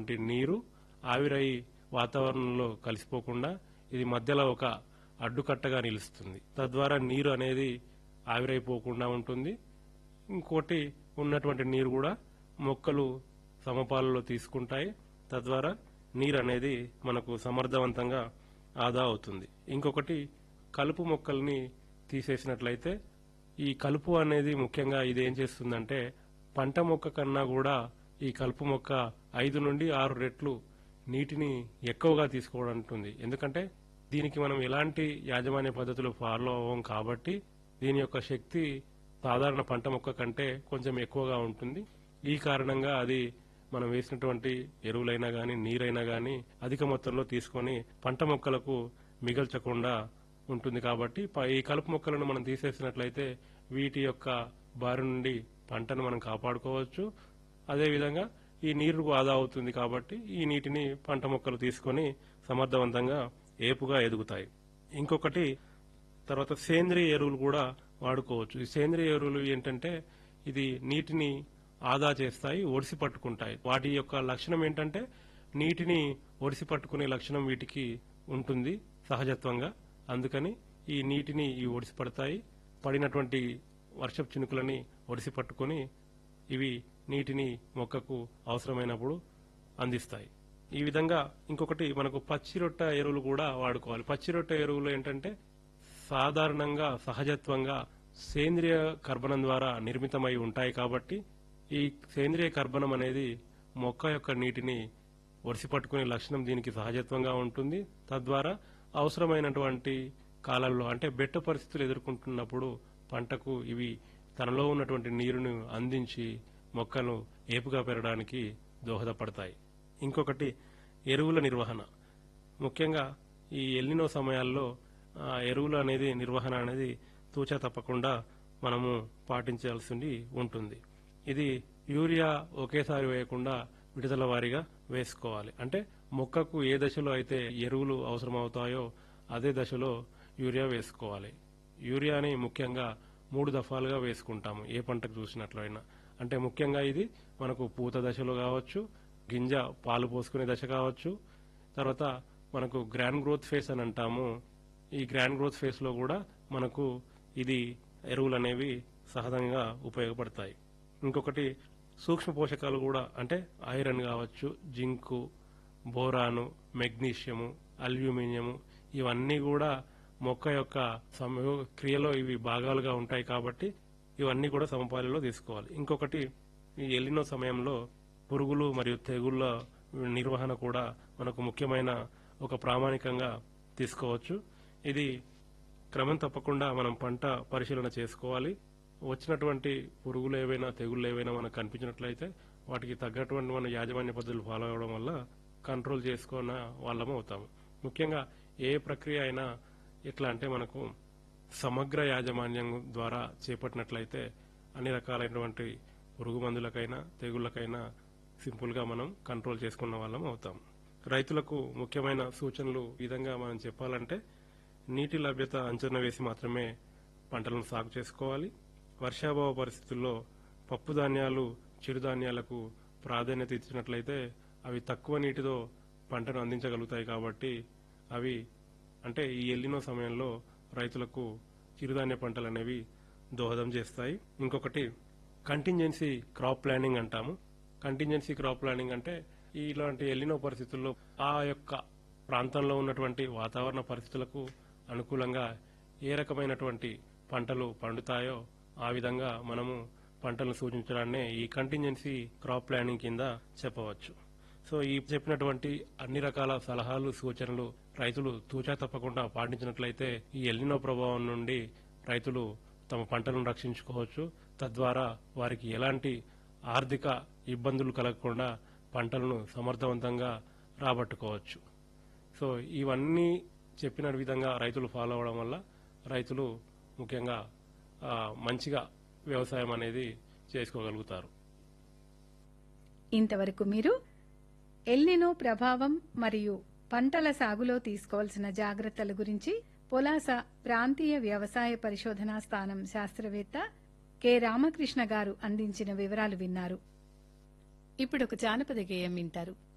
ఉన్నటువంటి నీరు ఆవిరై వాతావరణంలో కలిసిపోకుండా ఇది మధ్యలో ఒక అడ్డుకట్టగా నిలుస్తుంది తద్వారా నీరు అనేది ఆవిరైపోకుండా ఉంటుంది ఇంకోటి ఉన్నటువంటి నీరు కూడా మొక్కలు సమపాలలో తీసుకుంటాయి తద్వారా నీరు అనేది మనకు సమర్థవంతంగా ఆదా అవుతుంది ఇంకొకటి కలుపు మొక్కల్ని తీసేసినట్లయితే ఈ కలుపు అనేది ముఖ్యంగా ఇది ఏం చేస్తుందంటే పంట మొక్క కన్నా కూడా ఈ కలుపు మొక్క ఐదు నుండి ఆరు రెట్లు నీటిని ఎక్కువగా తీసుకోవడం ఉంటుంది ఎందుకంటే దీనికి మనం ఎలాంటి యాజమాన్య పద్ధతులు ఫాలో అవ్వం కాబట్టి దీని యొక్క శక్తి సాధారణ పంట మొక్క కంటే కొంచెం ఎక్కువగా ఉంటుంది ఈ కారణంగా అది మనం వేసినటువంటి ఎరువులైనా గాని నీరైనా గాని అధిక మొత్తంలో తీసుకొని పంట మొక్కలకు మిగల్చకుండా ఉంటుంది కాబట్టి ప- ఈ కలుపు మొక్కలను మనం తీసేసినట్లయితే వీటి యొక్క బారి నుండి పంటను మనం కాపాడుకోవచ్చు అదేవిధంగా ఈ నీరు ఆదా అవుతుంది కాబట్టి ఈ నీటిని పంట మొక్కలు తీసుకొని సమర్థవంతంగా ఏపుగా ఎదుగుతాయి ఇంకొకటి తర్వాత సేంద్రియ ఎరువులు కూడా వాడుకోవచ్చు ఈ సేంద్రియ ఎరువులు ఏంటంటే ఇది నీటిని ఆదా చేస్తాయి ఒడిసి పట్టుకుంటాయి వాటి యొక్క లక్షణం ఏంటంటే నీటిని ఒడిసి పట్టుకునే లక్షణం వీటికి ఉంటుంది సహజత్వంగా అందుకని ఈ నీటిని ఈ ఒడిసి పడతాయి పడినటువంటి వర్షపు చినుకులని ఒడిసి పట్టుకొని ఇవి నీటిని మొక్కకు అవసరమైనప్పుడు అందిస్తాయి ఈ విధంగా ఇంకొకటి మనకు పచ్చి రొట్ట ఎరువులు కూడా వాడుకోవాలి పచ్చి రొట్ట ఎరువులు ఏంటంటే సాధారణంగా సహజత్వంగా సేంద్రియ కర్బనం ద్వారా నిర్మితమై ఉంటాయి కాబట్టి ఈ సేంద్రియ కర్బనం అనేది మొక్క యొక్క నీటిని ఒడిసి పట్టుకునే లక్షణం దీనికి సహజత్వంగా ఉంటుంది తద్వారా అవసరమైనటువంటి కాలంలో అంటే బెట్ట పరిస్థితులు ఎదుర్కొంటున్నప్పుడు పంటకు ఇవి తనలో ఉన్నటువంటి నీరును అందించి మొక్కను ఏపుగా పెరగడానికి దోహదపడతాయి ఇంకొకటి ఎరువుల నిర్వహణ ముఖ్యంగా ఈ ఎల్లినో సమయాల్లో ఆ, ఎరువులు అనేది నిర్వహణ అనేది తూచా తప్పకుండా మనము పాటించాల్సి ఉంటుంది ఇది యూరియా ఒకేసారి వేయకుండా విడుదల వారీగా వేసుకోవాలి అంటే మొక్కకు ఏ దశలో అయితే ఎరువులు అవసరమవుతాయో అదే దశలో యూరియా వేసుకోవాలి యూరియాని ముఖ్యంగా మూడు దఫాలుగా వేసుకుంటాము ఏ పంటకు చూసినట్లయినా అంటే ముఖ్యంగా ఇది మనకు పూత దశలో కావచ్చు గింజ పాలు పోసుకునే దశ కావచ్చు తర్వాత మనకు గ్రాండ్ గ్రోత్ ఫేస్ అని అంటాము ఈ గ్రాండ్ గ్రోత్ ఫేస్ లో కూడా మనకు ఇది ఎరువులు అనేవి సహజంగా ఉపయోగపడతాయి ఇంకొకటి సూక్ష్మ పోషకాలు కూడా అంటే ఐరన్ కావచ్చు జింకు బోరాను మెగ్నీషియము అల్యూమినియము ఇవన్నీ కూడా మొక్క యొక్క సమయ క్రియలో ఇవి భాగాలుగా ఉంటాయి కాబట్టి ఇవన్నీ కూడా సమపాలిలో తీసుకోవాలి ఇంకొకటి ఈ ఎల్లినో సమయంలో పురుగులు మరియు తెగుళ్ల నిర్వహణ కూడా మనకు ముఖ్యమైన ఒక ప్రామాణికంగా తీసుకోవచ్చు ఇది క్రమం తప్పకుండా మనం పంట పరిశీలన చేసుకోవాలి వచ్చినటువంటి పురుగులు ఏవైనా తెగుళ్ళు ఏవైనా మనకు కనిపించినట్లయితే వాటికి తగ్గటువంటి మన యాజమాన్య పద్ధతులు ఫాలో అవడం వల్ల కంట్రోల్ చేసుకున్న వాళ్ళము అవుతాము ముఖ్యంగా ఏ ప్రక్రియ అయినా ఎట్లా అంటే మనకు సమగ్ర యాజమాన్యం ద్వారా చేపట్టినట్లయితే అన్ని రకాలైనటువంటి పురుగు మందులకైనా తెగుళ్ళకైనా సింపుల్ గా మనం కంట్రోల్ చేసుకున్న వాళ్ళం అవుతాం రైతులకు ముఖ్యమైన సూచనలు ఈ విధంగా మనం చెప్పాలంటే నీటి లభ్యత అంచనా వేసి మాత్రమే పంటలను సాగు చేసుకోవాలి వర్షాభావ పరిస్థితుల్లో పప్పు ధాన్యాలు చిరుధాన్యాలకు ప్రాధాన్యత ఇచ్చినట్లయితే అవి తక్కువ నీటితో పంటను అందించగలుగుతాయి కాబట్టి అవి అంటే ఈ ఎల్లినో సమయంలో రైతులకు చిరుధాన్య పంటలు అనేవి దోహదం చేస్తాయి ఇంకొకటి కంటింజెన్సీ క్రాప్ ప్లానింగ్ అంటాము కంటింజెన్సీ క్రాప్ ప్లానింగ్ అంటే ఇలాంటి ఎల్లినో పరిస్థితుల్లో ఆ యొక్క ప్రాంతంలో ఉన్నటువంటి వాతావరణ పరిస్థితులకు అనుకూలంగా ఏ రకమైనటువంటి పంటలు పండుతాయో ఆ విధంగా మనము పంటలను సూచించడాన్నే ఈ కంటింజెన్సీ క్రాప్ ప్లానింగ్ కింద చెప్పవచ్చు సో ఈ చెప్పినటువంటి అన్ని రకాల సలహాలు సూచనలు రైతులు తూచా తప్పకుండా పాటించినట్లయితే ఈ ఎల్లినో ప్రభావం నుండి రైతులు తమ పంటలను రక్షించుకోవచ్చు తద్వారా వారికి ఎలాంటి ఆర్థిక ఇబ్బందులు కలగకుండా పంటలను సమర్థవంతంగా రాబట్టుకోవచ్చు సో ఇవన్నీ చెప్పిన విధంగా రైతులు ఫాలో అవడం వల్ల రైతులు ముఖ్యంగా ఆ, మంచిగా వ్యవసాయం అనేది చేసుకోగలుగుతారు ఇంతవరకు మీరు ఎల్నినో ప్రభావం మరియు పంటల సాగులో తీసుకోవాల్సిన జాగ్రత్తల గురించి పొలాస ప్రాంతీయ వ్యవసాయ పరిశోధనా స్థానం శాస్త్రవేత్త కె రామకృష్ణ గారు అందించిన వివరాలు విన్నారు ఇప్పుడు ఒక జానపద గేయం వింటారు